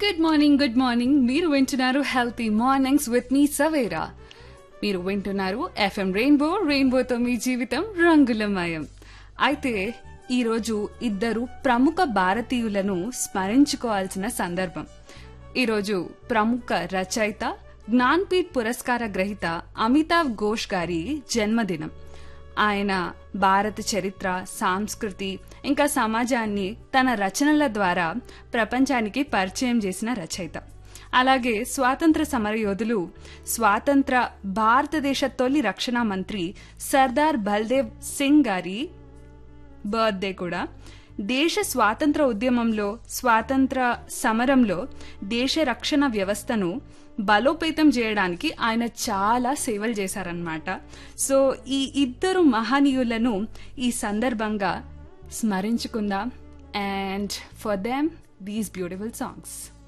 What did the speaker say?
good morning good morning మీరు వింటున్నారు healthy mornings with మీ సవేరా మీరు వింటున్నారు ఎఫ్ఎం రెయిన్బో రెయిన్బోతో మీ జీవితం రంగులమయం అయితే ఈరోజు ఇద్దరు ప్రముఖ భారతీయులను స్మరించుకోవాల్సిన సందర్భం ఈరోజు ప్రముఖ రచయిత జ్ఞాన్పీఠ్ పురస్కార గ్రహీత అమితావ్ ఘోష్ గారి జన్మదినం ఆయన భారత చరిత్ర సంస్కృతి ఇంకా సమాజాన్ని తన రచనల ద్వారా ప్రపంచానికి పరిచయం చేసిన రచయిత అలాగే స్వాతంత్ర సమరయోధులు స్వాతంత్ర భారతదేశ తొలి రక్షణ మంత్రి సర్దార్ బల్దేవ్ సింగ్ గారి బర్త్డే కూడా దేశ స్వాతంత్ర ఉద్యమంలో స్వాతంత్ర సమరంలో దేశ రక్షణ వ్యవస్థను బలోపేతం చేయడానికి ఆయన చాలా సేవలు చేశారనమాట సో ఈ ఇద్దరు మహనీయులను ఈ సందర్భంగా స్మరించుకుందాం and for them these beautiful songs